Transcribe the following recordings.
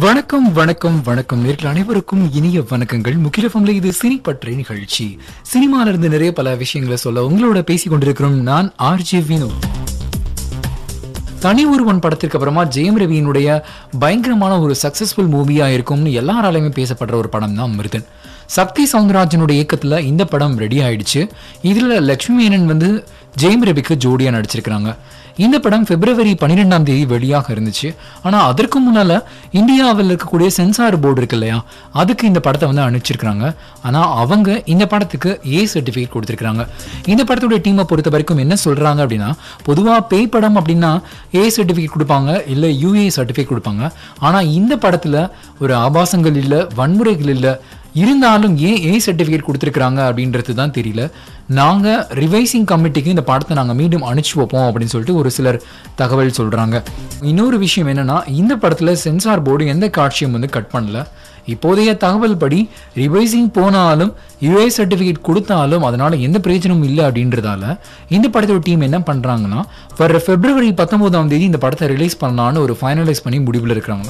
வணக்கம் வணக்கம் வணக்கம் நேர்கள் அனைவருக்கும் இனிய வணக்கங்கள் முக்கிய ஃபம்ல இது சினி பற்றிய நிகழ்ச்சி சினிமால இருந்து நிறைய பல விஷயங்களை சொல்ல உங்களோட பேசிக் கொண்டிருக்கிறோம் நான் ஆர்ஜே வினு தனி ஒருவன் படத்திற்கு அப்புறமா ஜெயம் ரவியினுடைய பயங்கரமான ஒரு சக்சஸ்ஃபுல் மூவியா இருக்கும்னு எல்லாராலையுமே பேசப்படுற ஒரு படம் தான் மிருதன் சக்தி சவுந்தரராஜனுடைய இயக்கத்துல இந்த படம் ரெடி ஆயிடுச்சு இதுல லட்சுமி மேனன் வந்து ஜெயம் ரவிக்கு ஜோடியா நடிச்சிருக்கிறாங்க இந்த படம் பிப்ரவரி பன்னிரெண்டாம் தேதி வெளியாக இருந்துச்சு ஆனா அதற்கு முன்னால இந்தியாவில் இருக்கக்கூடிய சென்சார் போர்டு இருக்கு இல்லையா அதுக்கு இந்த படத்தை வந்து அனுப்பிச்சிருக்காங்க ஆனா அவங்க இந்த படத்துக்கு ஏ சர்டிஃபிகேட் கொடுத்துருக்காங்க இந்த படத்துடைய டீமை பொறுத்த வரைக்கும் என்ன சொல்றாங்க அப்படின்னா பொதுவா பேய் படம் அப்படின்னா ஏ சர்டிஃபிகேட் கொடுப்பாங்க இல்ல யூஏ சர்டிஃபிகேட் கொடுப்பாங்க ஆனா இந்த படத்துல ஒரு ஆபாசங்கள் இல்ல வன்முறைகள் இல்ல இருந்தாலும் ஏன் ஏ சர்டிஃபிகேட் கொடுத்துருக்காங்க அப்படின்றது தான் தெரியல நாங்கள் ரிவைசிங் கமிட்டிக்கு இந்த படத்தை நாங்கள் மீண்டும் அனுப்பிச்சு வைப்போம் அப்படின்னு சொல்லிட்டு ஒரு சிலர் தகவல் சொல்கிறாங்க இன்னொரு விஷயம் என்னன்னா இந்த படத்தில் சென்சார் போர்டு எந்த காட்சியும் வந்து கட் பண்ணல இப்போதைய தகவல் படி ரிவைசிங் போனாலும் யூஏ சர்டிஃபிகேட் கொடுத்தாலும் அதனால எந்த பிரயோஜனமும் இல்லை அப்படின்றதால இந்த படத்தோட டீம் என்ன பண்ணுறாங்கன்னா வர பிப்ரவரி பத்தொம்போதாம் தேதி இந்த படத்தை ரிலீஸ் பண்ணலான்னு ஒரு ஃபைனலைஸ் பண்ணி முடிவில் இருக்கிறாங்க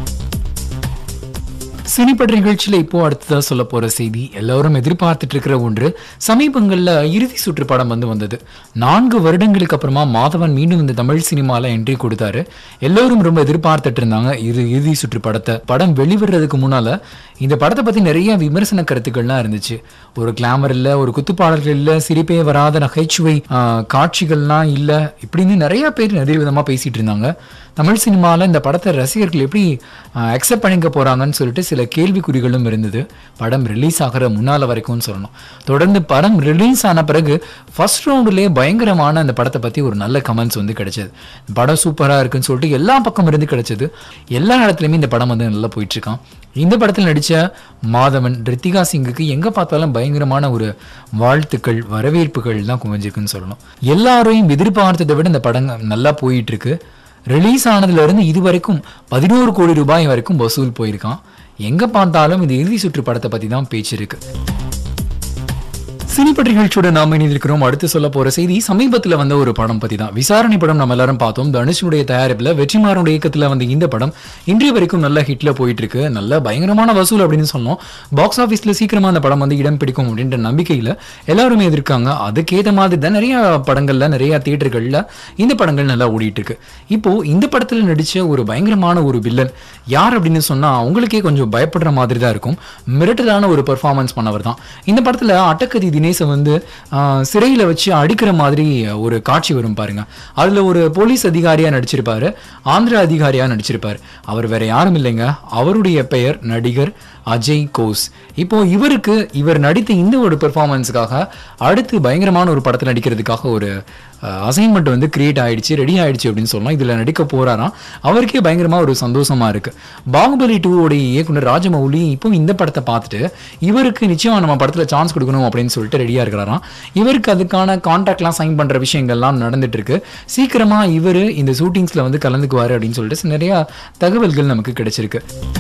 சினிப்பட நிகழ்ச்சியில் இப்போ அடுத்ததா சொல்ல போற செய்தி எல்லாரும் எதிர்பார்த்துட்டு இருக்கிற ஒன்று சமீபங்கள்ல இறுதி சுற்று படம் வந்து வந்தது நான்கு வருடங்களுக்கு அப்புறமா மாதவன் மீண்டும் இந்த தமிழ் சினிமால என்ட்ரி கொடுத்தாரு எல்லோரும் ரொம்ப எதிர்பார்த்துட்டு இருந்தாங்க இது இறுதி சுற்று படத்தை படம் வெளிவர்றதுக்கு முன்னால இந்த படத்தை பத்தி நிறைய விமர்சன கருத்துக்கள்லாம் இருந்துச்சு ஒரு கிளாமர் இல்ல ஒரு குத்துப்பாடல்கள் இல்ல சிரிப்பே வராத நகைச்சுவை ஆஹ், காட்சிகள்லாம் இல்ல இப்படின்னு நிறைய பேர் நிறைய விதமா பேசிட்டு இருந்தாங்க தமிழ் சினிமாவில் இந்த படத்தை ரசிகர்கள் எப்படி அக்செப்ட் பண்ணிக்க போகிறாங்கன்னு சொல்லிட்டு சில கேள்விக்குறிகளும் இருந்தது படம் ரிலீஸ் ஆகிற முன்னால் வரைக்கும்னு சொல்லணும் தொடர்ந்து படம் ரிலீஸ் ஆன பிறகு ஃபர்ஸ்ட் ரவுண்டுலேயே பயங்கரமான அந்த படத்தை பற்றி ஒரு நல்ல கமெண்ட்ஸ் வந்து கிடைச்சது படம் சூப்பராக இருக்குன்னு சொல்லிட்டு எல்லா பக்கம் இருந்து கிடைச்சது எல்லா இடத்துலையுமே இந்த படம் வந்து நல்லா போயிட்டு இருக்கான் இந்த படத்தில் நடித்த மாதவன் ரித்திகா சிங்குக்கு எங்கே பார்த்தாலும் பயங்கரமான ஒரு வாழ்த்துக்கள் வரவேற்புகள் தான் குவிஞ்சிருக்குன்னு சொல்லணும் எல்லாரையும் எதிர்பார்த்ததை விட இந்த படம் நல்லா போயிட்டு இருக்கு ரிலீஸ் ஆனதுல இருந்து இது வரைக்கும் பதினோரு கோடி ரூபாய் வரைக்கும் வசூல் போயிருக்கான் எங்க பார்த்தாலும் இந்த இறுதி சுற்று படத்தை பத்தி தான் பேச்சு இருக்கு சினிப்பட் நிகழ்ச்சியோட நாம இணைந்திருக்கிறோம் அடுத்து சொல்ல போற செய்தி சமீபத்துல வந்த ஒரு படம் பத்தி தான் விசாரணை படம் நம்ம எல்லாரும் பார்த்தோம் தனுஷனுடைய தயாரிப்புல வெற்றிமாறனுடைய இயக்கத்துல வந்த இந்த படம் இன்றைய வரைக்கும் நல்ல ஹிட்ல போயிட்டு இருக்கு நல்ல பயங்கரமான வசூல் அப்படின்னு சொன்னோம் பாக்ஸ் ஆஃபீஸ்ல சீக்கிரமா அந்த படம் வந்து இடம் பிடிக்கும் அப்படின்ற நம்பிக்கையில எல்லாருமே எதிர்க்காங்க அதுக்கேற்ற மாதிரி தான் நிறைய படங்கள்ல நிறைய தியேட்டர்கள்ல இந்த படங்கள் நல்லா ஓடிட்டு இருக்கு இப்போ இந்த படத்துல நடிச்ச ஒரு பயங்கரமான ஒரு வில்லன் யார் அப்படின்னு சொன்னா அவங்களுக்கே கொஞ்சம் பயப்படுற மாதிரி தான் இருக்கும் மிரட்டலான ஒரு பெர்ஃபார்மன்ஸ் பண்ணவர் தான் இந்த படத்துல அட்டக்கதி தினேசை வந்து ஆஹ், சிறையில வச்சு அடிக்கிற மாதிரி ஒரு காட்சி வரும் பாருங்க அதுல ஒரு போலீஸ் அதிகாரியா நடிச்சிருப்பாரு ஆந்திர அதிகாரியா நடிச்சிருப்பாரு அவர் வேற யாரும் இல்லைங்க அவருடைய பெயர் நடிகர் அஜய் கோஸ் இப்போ இவருக்கு இவர் நடித்த இந்த ஒரு பெர்ஃபார்மன்ஸுக்காக அடுத்து பயங்கரமான ஒரு படத்தில் நடிக்கிறதுக்காக ஒரு அசைன்மெண்ட் வந்து கிரியேட் ஆயிடுச்சு ரெடி ஆயிடுச்சு அப்படின்னு சொல்லலாம் இதில் நடிக்க போறாராம் அவருக்கே பயங்கரமா ஒரு சந்தோஷமா இருக்கு பாகுபலி டூ உடைய இயக்குனர் ராஜமௌலி இப்போ இந்த படத்தை பார்த்துட்டு இவருக்கு நிச்சயம் நம்ம படத்தில் சான்ஸ் கொடுக்கணும் அப்படின்னு சொல்லிட்டு ரெடியா இருக்கிறாராம் இவருக்கு அதுக்கான கான்ட்ராக்ட்லாம் சைன் பண்ற விஷயங்கள்லாம் நடந்துட்டு இருக்கு சீக்கிரமா இவர் இந்த ஷூட்டிங்ஸ்ல வந்து கலந்துக்குவாரு அப்படின்னு சொல்லிட்டு நிறைய தகவல்கள் நமக்கு கிடைச்சிருக்கு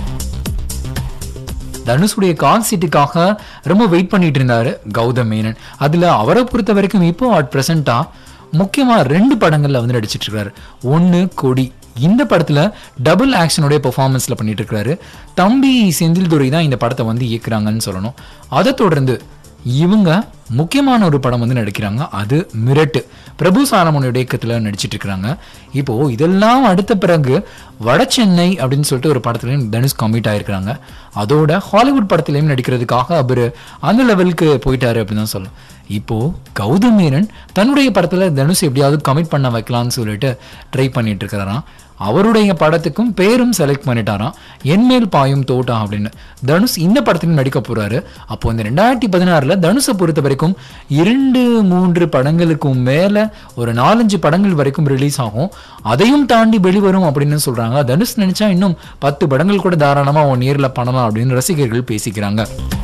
தனுஷுடைய கால் சீட்டுக்காக ரொம்ப வெயிட் பண்ணிட்டு இருந்தாரு கௌதம் மேனன் அதுல அவரை பொறுத்த வரைக்கும் இப்போ அட் பிரசண்டா முக்கியமா ரெண்டு படங்கள்ல வந்து நடிச்சிட்டு இருக்காரு ஒன்னு கொடி இந்த படத்துல டபுள் ஆக்ஷனுடைய பெர்ஃபார்மன்ஸ்ல பண்ணிட்டு இருக்காரு தம்பி செந்தில் துரை தான் இந்த படத்தை வந்து இயக்குறாங்கன்னு சொல்லணும் அதை தொடர்ந்து இவங்க முக்கியமான ஒரு படம் வந்து நடிக்கிறாங்க அது மிரட்டு பிரபு சாலமோனோட இயக்கத்துல நடிச்சிட்டு இருக்கிறாங்க இப்போ இதெல்லாம் அடுத்த பிறகு வட சென்னை அப்படின்னு சொல்லிட்டு ஒரு படத்துலையும் தனுஷ் கமிட் ஆயிருக்கிறாங்க அதோட ஹாலிவுட் படத்துலையும் நடிக்கிறதுக்காக அவர் அந்த லெவலுக்கு போயிட்டாரு அப்படின்னு தான் சொல்லணும் இப்போ கௌதம் மேனன் தன்னுடைய படத்துல தனுஷ் எப்படியாவது கமிட் பண்ண வைக்கலாம்னு சொல்லிட்டு ட்ரை பண்ணிட்டு இருக்கிறாராம் அவருடைய படத்துக்கும் பேரும் செலக்ட் பண்ணிட்டாராம் என்மேல் பாயும் தோட்டம் அப்படின்னு தனுஷ் இந்த படத்திலும் நடிக்க போறாரு அப்போ இந்த ரெண்டாயிரத்தி பதினாறுல தனுஷை பொறுத்த வரைக்கும் இரண்டு மூன்று படங்களுக்கும் மேல ஒரு நாலஞ்சு படங்கள் வரைக்கும் ரிலீஸ் ஆகும் அதையும் தாண்டி வெளிவரும் அப்படின்னு சொல்றாங்க தனுஷ் நினைச்சா இன்னும் பத்து படங்கள் கூட தாராளமா அவன் நேர்ல பண்ணலாம் அப்படின்னு ரசிகர்கள் பேசிக்கிறாங்க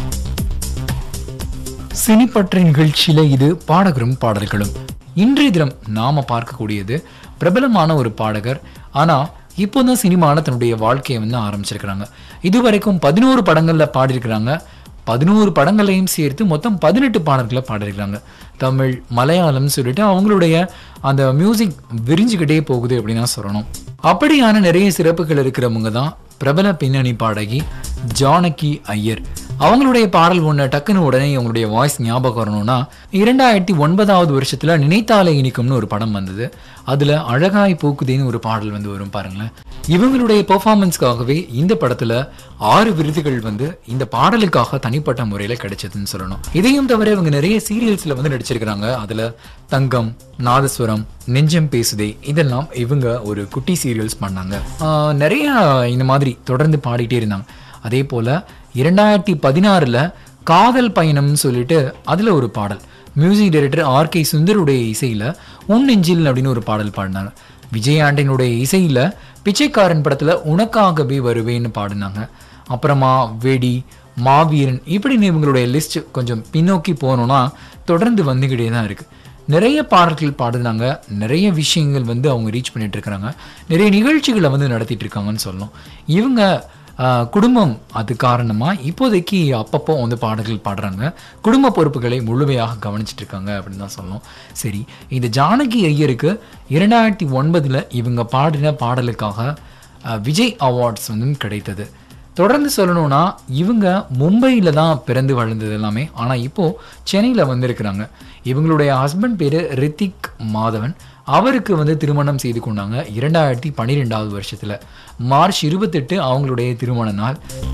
சினிப்பற்ற நிகழ்ச்சியில இது பாடகரும் பாடல்களும் இன்றைய தினம் நாம பார்க்கக்கூடியது பிரபலமான ஒரு பாடகர் ஆனா இப்போதான் சினிமால தன்னுடைய வாழ்க்கையை வந்து ஆரம்பிச்சிருக்கிறாங்க இதுவரைக்கும் பதினோரு படங்கள்ல பாடியிருக்கிறாங்க பதினோரு படங்களையும் சேர்த்து மொத்தம் பதினெட்டு பாடல்களை பாடியிருக்கிறாங்க தமிழ் மலையாளம் சொல்லிட்டு அவங்களுடைய அந்த மியூசிக் விரிஞ்சுக்கிட்டே போகுது அப்படின்னு தான் சொல்லணும் அப்படியான நிறைய சிறப்புகள் இருக்கிறவங்க தான் பிரபல பின்னணி பாடகி ஜானகி ஐயர் அவங்களுடைய பாடல் ஒன்று டக்குன்னு உடனே அவங்களுடைய வாய்ஸ் ஞாபகம் வரணும்னா இரண்டாயிரத்தி ஒன்பதாவது வருஷத்துல நினைத்தாலே இனிக்கும்னு ஒரு படம் வந்தது அதுல அழகாய் பூக்குதேன்னு ஒரு பாடல் வந்து வரும் பாருங்களேன் இவங்களுடைய பெர்ஃபார்மன்ஸ்க்காகவே இந்த படத்துல ஆறு விருதுகள் வந்து இந்த பாடலுக்காக தனிப்பட்ட முறையில கிடைச்சதுன்னு சொல்லணும் இதையும் தவிர இவங்க நிறைய சீரியல்ஸ்ல வந்து நடிச்சிருக்கிறாங்க அதுல தங்கம் நாதஸ்வரம் நெஞ்சம் பேசுதே இதெல்லாம் இவங்க ஒரு குட்டி சீரியல்ஸ் பண்ணாங்க ஆஹ் நிறைய இந்த மாதிரி தொடர்ந்து பாடிட்டே இருந்தாங்க அதே போல இரண்டாயிரத்தி பதினாறுல காதல் பயணம்னு சொல்லிட்டு அதுல ஒரு பாடல் மியூசிக் டைரக்டர் ஆர் கே சுந்தருடைய இசையில உன் நெஞ்சில் அப்படின்னு ஒரு பாடல் பாடினாங்க விஜய் ஆண்டனுடைய இசையில பிச்சைக்காரன் படத்துல உனக்காகவே வருவேன்னு பாடினாங்க அப்புறமா வெடி மாவீரன் இப்படின்னு இவங்களுடைய லிஸ்ட் கொஞ்சம் பின்னோக்கி போனோம்னா தொடர்ந்து வந்துக்கிட்டே தான் இருக்கு நிறைய பாடல்கள் பாடுனாங்க நிறைய விஷயங்கள் வந்து அவங்க ரீச் பண்ணிட்டு இருக்காங்க நிறைய நிகழ்ச்சிகளை வந்து நடத்திட்டு இருக்காங்கன்னு சொல்லணும் இவங்க ஆஹ், குடும்பம் அது காரணமா இப்போதைக்கு அப்பப்போ வந்து பாடல்கள் பாடுறாங்க குடும்ப பொறுப்புகளை முழுமையாக கவனிச்சிட்டு இருக்காங்க அப்படின்னு தான் சொல்லணும் சரி இந்த ஜானகி ஐயருக்கு இரண்டாயிரத்தி ஒன்பதுல இவங்க பாடின பாடலுக்காக ஆஹ், விஜய் அவார்ட்ஸ் வந்து கிடைத்தது தொடர்ந்து சொல்லணும்னா இவங்க மும்பையில் தான் பிறந்து வளர்ந்தது எல்லாமே ஆனால் இப்போ சென்னையில் வந்திருக்கிறாங்க இவங்களுடைய ஹஸ்பண்ட் பேர் ரித்திக் மாதவன் அவருக்கு வந்து திருமணம் செய்து கொண்டாங்க இரண்டாயிரத்தி பன்னிரெண்டாவது வருஷத்தில் மார்ச் இருபத்தெட்டு அவங்களுடைய திருமண நாள்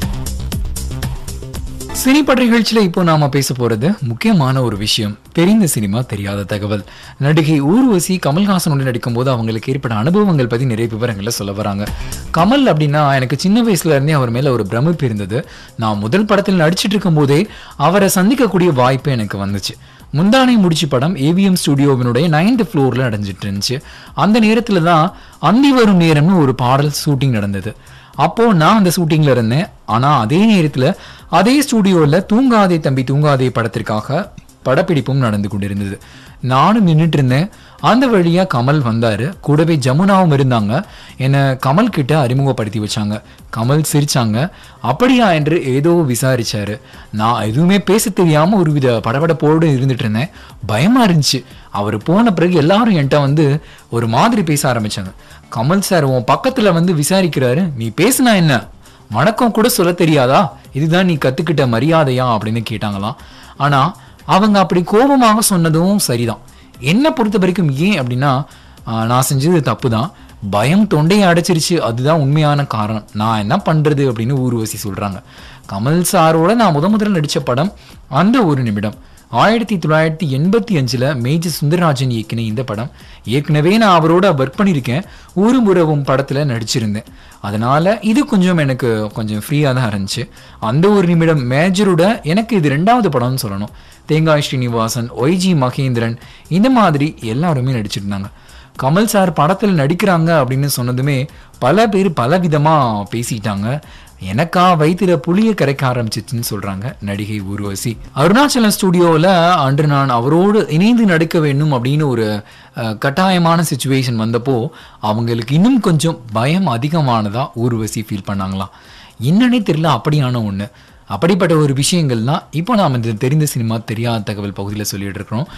சினிப்பட்ட நிகழ்ச்சியில் இப்போ நாம பேச போறது முக்கியமான ஒரு விஷயம் தெரிந்த சினிமா தெரியாத தகவல் நடிகை ஊர்வசி கமல்ஹாசனோடு நடிக்கும்போது அவங்களுக்கு ஏற்பட்ட அனுபவங்கள் பத்தி நிறைய விவரங்களை சொல்ல வராங்க கமல் அப்படின்னா எனக்கு சின்ன வயசுல இருந்தே அவர் மேல ஒரு பிரமிப்பு இருந்தது நான் முதல் படத்தில் நடிச்சிட்டு இருக்கும்போதே அவரை சந்திக்கக்கூடிய வாய்ப்பு எனக்கு வந்துச்சு முந்தானை முடிச்சு படம் ஏவிஎம் ஸ்டுடியோவினுடைய நைன்த் ஃப்ளோரில் நடந்துட்டு இருந்துச்சு அந்த நேரத்தில் தான் அந்தி வரும் நேரம்னு ஒரு பாடல் ஷூட்டிங் நடந்தது அப்போ நான் அந்த ஷூட்டிங்ல இருந்தேன் ஆனா அதே நேரத்துல அதே ஸ்டுடியோல தூங்காதே தம்பி தூங்காதே படத்திற்காக படப்பிடிப்பும் நடந்து கொண்டிருந்தது நானும் நின்றுட்டு இருந்தேன் அந்த வழியா கமல் வந்தாரு கூடவே ஜமுனாவும் இருந்தாங்க என்னை கமல் கிட்ட அறிமுகப்படுத்தி வச்சாங்க கமல் சிரிச்சாங்க அப்படியா என்று ஏதோ விசாரிச்சாரு நான் எதுவுமே பேச தெரியாம ஒரு வித படபடப்போடு இருந்துட்டு இருந்தேன் பயமா இருந்துச்சு அவர் போன பிறகு எல்லாரும் என்கிட்ட வந்து ஒரு மாதிரி பேச ஆரம்பிச்சாங்க கமல் சார் உன் பக்கத்துல வந்து விசாரிக்கிறாரு நீ பேசுனா என்ன வணக்கம் கூட சொல்ல தெரியாதா இதுதான் நீ கத்துக்கிட்ட மரியாதையா அப்படின்னு கேட்டாங்களாம் ஆனா அவங்க அப்படி கோபமாக சொன்னதும் சரிதான் என்ன பொறுத்த வரைக்கும் ஏன் அப்படின்னா ஆஹ், நான் செஞ்சது தப்பு தான் பயம் தொண்டையை அடைச்சிருச்சு அதுதான் உண்மையான காரணம் நான் என்ன பண்றது அப்படின்னு ஊர்வசி சொல்றாங்க கமல் சாரோட நான் முத முதல்ல நடிச்ச படம் அந்த ஒரு நிமிடம் ஆயிரத்தி தொள்ளாயிரத்தி எண்பத்தி அஞ்சுல மேஜர் சுந்தரராஜன் இயக்கின இந்த படம் ஏற்கனவே நான் அவரோட ஒர்க் பண்ணியிருக்கேன் ஊரும் உறவும் படத்துல நடிச்சிருந்தேன் அதனால இது கொஞ்சம் எனக்கு கொஞ்சம் ஃப்ரீயாக தான் இருந்துச்சு அந்த ஒரு நிமிடம் மேஜரோட எனக்கு இது ரெண்டாவது படம்னு சொல்லணும் தேங்காய் ஸ்ரீனிவாசன் ஒய்ஜி மகேந்திரன் இந்த மாதிரி எல்லாருமே நடிச்சிருந்தாங்க கமல் சார் படத்தில் நடிக்கிறாங்க அப்படின்னு சொன்னதுமே பல பேர் பல விதமாக பேசிட்டாங்க எனக்கா வயிற்றுல புளிய கரைக்க ஆரம்பிச்சிச்சுன்னு சொல்றாங்க நடிகை ஊர்வசி அருணாச்சலம் ஸ்டுடியோவில் அன்று நான் அவரோடு இணைந்து நடிக்க வேண்டும் அப்படின்னு ஒரு அஹ், கட்டாயமான சுச்சுவேஷன் வந்தப்போ அவங்களுக்கு இன்னும் கொஞ்சம் பயம் அதிகமானதா ஊர்வசி ஃபீல் பண்ணாங்களாம் என்னன்னே தெரியல அப்படியான ஒன்று அப்படிப்பட்ட ஒரு விஷயங்கள் தான் இப்போ நாம் இந்த தெரிந்த சினிமா தெரியாத தகவல் பகுதியில் சொல்லிட்டு இருக்கிறோம்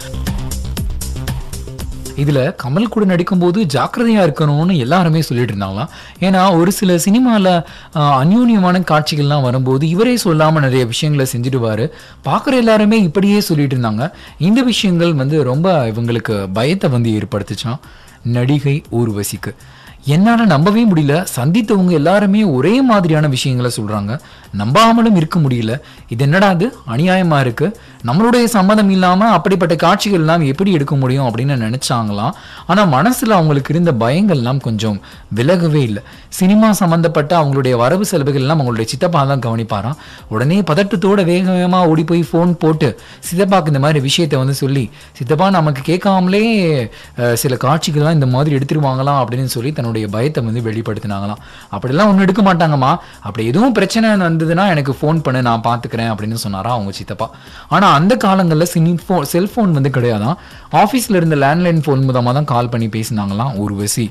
இதுல கமல் கூட நடிக்கும்போது ஜாக்கிரதையா இருக்கணும்னு எல்லாருமே சொல்லிட்டு இருந்தாங்களாம் ஏன்னா ஒரு சில சினிமால ஆஹ், அந்யோன்யமான காட்சிகள்லாம் வரும்போது இவரே சொல்லாம நிறைய விஷயங்களை செஞ்சுடுவாரு பார்க்குற எல்லாருமே இப்படியே சொல்லிட்டு இருந்தாங்க இந்த விஷயங்கள் வந்து ரொம்ப இவங்களுக்கு பயத்தை வந்து ஏற்படுத்துச்சான் நடிகை ஊர்வசிக்கு என்னால நம்பவே முடியல சந்தித்தவங்க எல்லாருமே ஒரே மாதிரியான விஷயங்களை சொல்றாங்க நம்பாமலும் இருக்க முடியல இது என்னடா அது அநியாயமா இருக்கு நம்மளுடைய சம்மதம் இல்லாம அப்படிப்பட்ட காட்சிகள் எல்லாம் எப்படி எடுக்க முடியும் அப்படின்னு நினைச்சாங்களாம் ஆனா மனசுல அவங்களுக்கு இருந்த பயங்கள்லாம் கொஞ்சம் விலகவே இல்லை சினிமா சம்பந்தப்பட்ட அவங்களுடைய வரவு செலவுகள் எல்லாம் அவங்களுடைய சித்தப்பா தான் கவனிப்பாராம் உடனே பதட்டத்தோட வேக வேகமா ஓடி போய் ஃபோன் போட்டு சித்தப்பாக்கு இந்த மாதிரி விஷயத்தை வந்து சொல்லி சித்தப்பா நமக்கு கேட்காமலே அஹ், சில காட்சிகள்லாம் இந்த மாதிரி எடுத்துருவாங்களாம் அப்படின்னு சொல்லி தன்னுடைய பயத்தை வந்து வெளிப்படுத்தினாங்களாம் அப்படிலாம் ஒன்றும் எடுக்க மாட்டாங்கம்மா அப்படி எதுவும் பிரச்சனை வந்ததுன்னா எனக்கு ஃபோன் பண்ணு நான் பார்த்துக்கிறேன் அப்படின்னு சொன்னாரா அவங்க சித்தப்பா ஆனால் அந்த காலங்களில் சினி ஃபோன் செல்ஃபோன் வந்து கிடையாதான் ஆஃபீஸில் இருந்த லேண்ட்லைன் ஃபோன் மூலமாக தான் கால் பண்ணி பேசினாங்களாம் ஊர்வசி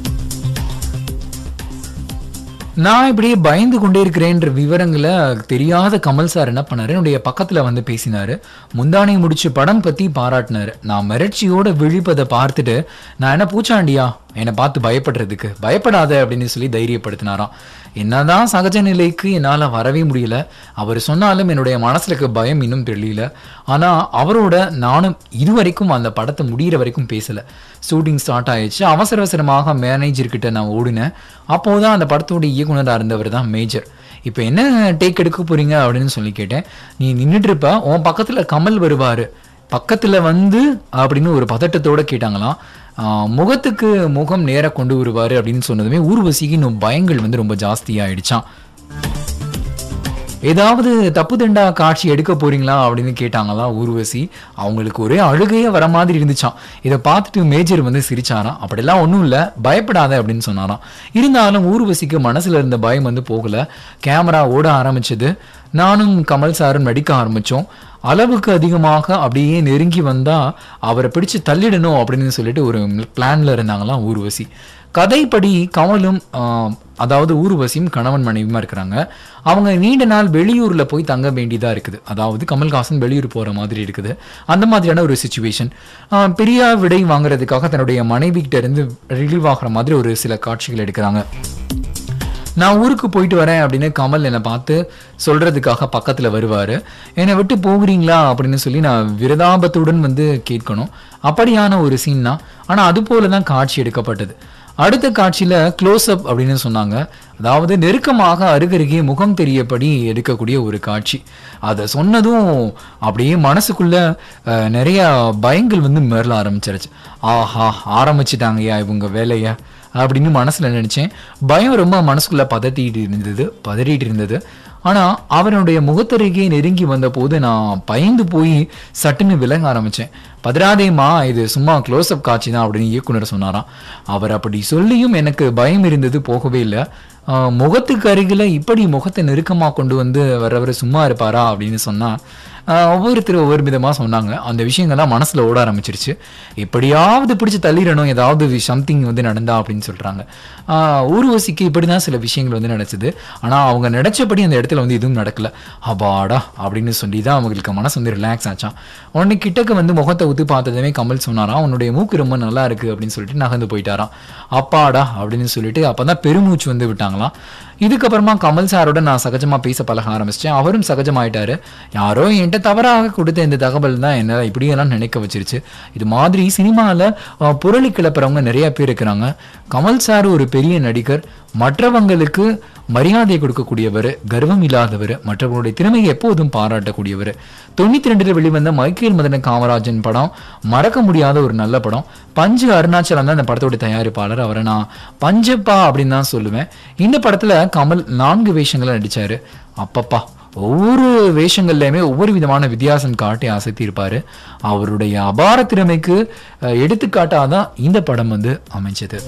நான் இப்படியே பயந்து கொண்டே இருக்கிறேன்ற விவரங்களை தெரியாத கமல் சார் என்ன பண்ணாரு என்னுடைய பக்கத்துல வந்து பேசினாரு முந்தானை முடிச்சு படம் பத்தி பாராட்டினாரு நான் மிரட்சியோட விழிப்பதை பார்த்துட்டு நான் என்ன பூச்சாண்டியா என்னை பார்த்து பயப்படுறதுக்கு பயப்படாத அப்படின்னு சொல்லி தைரியப்படுத்தினாராம் என்னதான் சகஜ நிலைக்கு என்னால் வரவே முடியல அவர் சொன்னாலும் என்னுடைய மனசுல இருக்க பயம் இன்னும் தெரியல ஆனால் அவரோட நானும் இதுவரைக்கும் அந்த படத்தை முடிகிற வரைக்கும் பேசலை ஷூட்டிங் ஸ்டார்ட் ஆயிடுச்சு அவசர அவசரமாக மேனேஜர் கிட்ட நான் ஓடினேன் அப்போதான் அந்த படத்தோட இயக்குனராக இருந்தவர் தான் மேஜர் இப்போ என்ன டேக் எடுக்க போறீங்க அப்படின்னு சொல்லி கேட்டேன் நீ நின்றுட்டு இருப்ப உன் பக்கத்தில் கமல் வருவார் பக்கத்தில் வந்து அப்படின்னு ஒரு பதட்டத்தோட கேட்டாங்களாம் ஆஹ் முகத்துக்கு முகம் நேராக கொண்டு வருவார் அப்படின்னு சொன்னதுமே ஊர்வசிக்கு இன்னும் பயங்கள் வந்து ரொம்ப ஜாஸ்தியாயிடுச்சான் ஏதாவது தப்பு தண்டா காட்சி எடுக்க போறீங்களா அப்படின்னு கேட்டாங்களா ஊர்வசி அவங்களுக்கு ஒரே அழுகையே வர மாதிரி இருந்துச்சாம் இதை பார்த்துட்டு மேஜர் வந்து சிரிச்சாராம் அப்படிலாம் ஒன்றும் இல்லை பயப்படாத அப்படின்னு சொன்னாராம் இருந்தாலும் ஊர்வசிக்கு மனசுல இருந்த பயம் வந்து போகல கேமரா ஓட ஆரம்பிச்சது நானும் கமல் சாரும் நடிக்க ஆரம்பிச்சோம் அளவுக்கு அதிகமாக அப்படியே நெருங்கி வந்தா அவரை பிடிச்சு தள்ளிடணும் அப்படின்னு சொல்லிட்டு ஒரு பிளான்ல இருந்தாங்களாம் ஊர்வசி கதைப்படி கமலும் ஆஹ், அதாவது ஊர்வசியும் கணவன் மனைவியுமா இருக்கிறாங்க அவங்க நீண்ட நாள் வெளியூர்ல போய் தங்க வேண்டியதா இருக்குது அதாவது கமல்ஹாசன் வெளியூர் போற மாதிரி இருக்குது அந்த மாதிரியான ஒரு சுச்சுவேஷன் பெரிய விடை வாங்குறதுக்காக தன்னுடைய மனைவி கிட்ட இருந்து ரிலீவ் ஆகுற மாதிரி ஒரு சில காட்சிகள் எடுக்கிறாங்க நான் ஊருக்கு போயிட்டு வரேன் அப்படின்னு கமல் என்னை பார்த்து சொல்றதுக்காக பக்கத்துல வருவாரு என்னை விட்டு போகிறீங்களா அப்படின்னு சொல்லி நான் விரதாபத்துடன் வந்து கேட்கணும் அப்படியான ஒரு சீன் தான் ஆனா அது போல தான் காட்சி எடுக்கப்பட்டது அடுத்த காட்சியில க்ளோஸ் அப் அப்படின்னு சொன்னாங்க அதாவது நெருக்கமாக அருகருகே முகம் தெரியபடி எடுக்கக்கூடிய ஒரு காட்சி அதை சொன்னதும் அப்படியே மனசுக்குள்ள அஹ், நிறைய பயங்கள் வந்து மேறல ஆரம்பிச்சிருச்சு ஆஹா ஆரம்பிச்சிட்டாங்கய்யா இவங்க வேலையை அப்படின்னு மனசுல நினைச்சேன் பயம் ரொம்ப மனசுக்குள்ள பதட்டிட்டு இருந்தது பதறிட்டு இருந்தது ஆனா அவனுடைய முகத்தருகே நெருங்கி வந்த போது நான் பயந்து போய் சட்டுன்னு விலக ஆரம்பிச்சேன் பதறாதேம்மா இது சும்மா க்ளோஸ் அப் காட்சி தான் அப்படின்னு இயக்குனர் சொன்னாராம் அவர் அப்படி சொல்லியும் எனக்கு பயம் இருந்தது போகவே இல்லை ஆஹ் முகத்துக்கு அருகில இப்படி முகத்தை நெருக்கமா கொண்டு வந்து வர்றவர் சும்மா இருப்பாரா அப்படின்னு சொன்னா ஆஹ் ஒவ்வொருத்தர் ஒவ்வொரு விதமா சொன்னாங்க அந்த விஷயங்கள்லாம் மனசுல ஓட ஆரம்பிச்சிருச்சு எப்படியாவது பிடிச்சு தள்ளிடணும் ஏதாவது சம்திங் வந்து நடந்தா அப்படின்னு சொல்றாங்க ஆஹ் ஊர்வசிக்கு இப்படிதான் சில விஷயங்கள் வந்து நடக்குது ஆனா அவங்க நினைச்சபடி அந்த இடத்துல வந்து எதுவும் நடக்கல அபாடா அப்படின்னு சொல்லி தான் அவங்களுக்கு மனசு வந்து ரிலாக்ஸ் ஆச்சான் உடனே கிட்டக்க வந்து முகத்தை ஊத்து பார்த்ததுமே கமல் சொன்னாராம் உன்னுடைய மூக்கு ரொம்ப நல்லா இருக்கு அப்படின்னு சொல்லிட்டு நகர்ந்து போயிட்டாராம் அப்பாடா அப்படின்னு சொல்லிட்டு அப்பதான் பெருமூச்சு வந்து விட்டாங்களாம் இதுக்கப்புறமா கமல் சாரோட நான் சகஜமா பேச பழக ஆரம்பிச்சிட்டேன் அவரும் சகஜமாயிட்டாரு யாரோ என்கிட்ட தவறாக கொடுத்த இந்த தகவல் தான் என்ன இப்படியெல்லாம் நினைக்க வச்சிருச்சு இது மாதிரி சினிமாவில் புரளி கிளப்புறவங்க நிறைய பேர் இருக்கிறாங்க கமல் சார் ஒரு பெரிய நடிகர் மற்றவங்களுக்கு மரியாதை கொடுக்கக்கூடியவர் கர்வம் இல்லாதவர் மற்றவர்களுடைய திறமையை எப்போதும் பாராட்டக்கூடியவர் தொண்ணூத்தி ரெண்டுல வெளிவந்த மைக்கேல் மதன காமராஜன் படம் மறக்க முடியாத ஒரு நல்ல படம் பஞ்சு அருணாச்சலம் தான் இந்த படத்தோட தயாரிப்பாளர் அவரை நான் பஞ்சப்பா அப்படின்னு தான் சொல்லுவேன் இந்த படத்துல கமல் நான்கு வேஷங்களை நடிச்சாரு அப்பப்பா ஒவ்வொரு வேஷங்கள்லையுமே ஒவ்வொரு விதமான வித்தியாசம் காட்டி அசைத்தி இருப்பாரு அவருடைய அபார திறமைக்கு அஹ், எடுத்துக்காட்டாதான் இந்த படம் வந்து அமைஞ்சது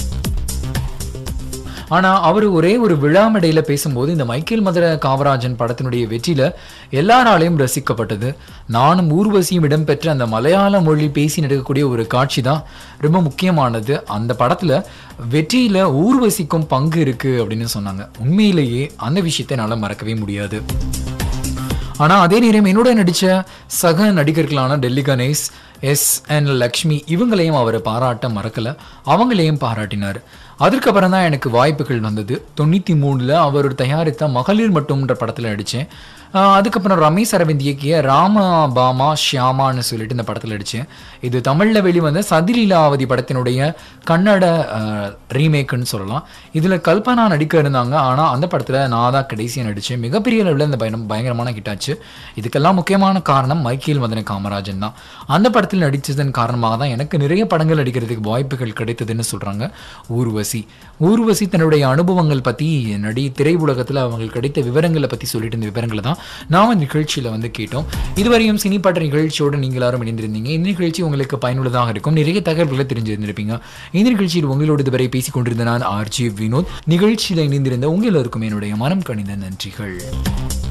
ஆனா அவர் ஒரே ஒரு விழா மேடையில பேசும்போது இந்த மைக்கேல் மதுர காமராஜன் படத்தினுடைய வெற்றியில எல்லாராலையும் ரசிக்கப்பட்டது நானும் ஊர்வசியும் இடம்பெற்ற அந்த மலையாள மொழி பேசி நடக்கக்கூடிய ஒரு காட்சி தான் ரொம்ப முக்கியமானது அந்த படத்துல வெற்றியில ஊர்வசிக்கும் பங்கு இருக்கு அப்படின்னு சொன்னாங்க உண்மையிலேயே அந்த விஷயத்தை என்னால மறக்கவே முடியாது ஆனா அதே நேரம் என்னோட நடிச்ச சக நடிகர்களான டெல்லி கணேஷ் எஸ் என் லக்ஷ்மி இவங்களையும் அவர் பாராட்ட மறக்கல அவங்களையும் பாராட்டினார் அதுக்கப்புறம் தான் எனக்கு வாய்ப்புகள் வந்தது தொண்ணூற்றி மூணில் அவர் தயாரித்த மகளிர் மட்டும்ன்ற படத்தில் நடித்தேன் அதுக்கப்புறம் ரமேஷ் அரவிந்த் இயக்கிய ராம பாமா ஷியாமான்னு சொல்லிட்டு இந்த படத்தில் நடித்தேன் இது தமிழில் வெளிவந்த சதிலீலாவதி படத்தினுடைய கன்னட ரீமேக்குன்னு சொல்லலாம் இதில் கல்பனா நடிக்க இருந்தாங்க ஆனால் அந்த படத்தில் நான் தான் கடைசியாக நடித்தேன் மிகப்பெரிய அளவில் இந்த பயணம் பயங்கரமான கிட்டாச்சு இதுக்கெல்லாம் முக்கியமான காரணம் மைக்கேல் மதன காமராஜன் தான் அந்த படத்தில் நடித்ததன் காரணமாக தான் எனக்கு நிறைய படங்கள் நடிக்கிறதுக்கு வாய்ப்புகள் கிடைத்ததுன்னு சொல்கிறாங்க ஊர்வசி ஊர்வசி தன்னுடைய அனுபவங்கள் பற்றி நடி திரையுலகத்தில் அவங்களுக்கு கிடைத்த விவரங்களை பற்றி சொல்லிட்டு இந்த விவரங்களை தான் நாம இந்த நிகழ்ச்சியில் வந்து கேட்டோம் இதுவரையும் சினிப்பாட்ட நிகழ்ச்சியோடு நீங்கள் எல்லாரும் இணைந்திருந்தீங்க இந்த நிகழ்ச்சி உங்களுக்கு பயனுள்ளதாக இருக்கும் நிறைய தகவல்களை தெரிஞ்சிருந்திருப்பீங்க இந்த நிகழ்ச்சியில் உங்களோடு இதுவரை பேசிக் கொண்டிருந்த நான் ஆர்ஜி வினோத் நிகழ்ச்சியில் இணைந்திருந்த உங்கள் எல்லாருக்கும் என்னுடைய மனம் கணிந்த நன்றிகள்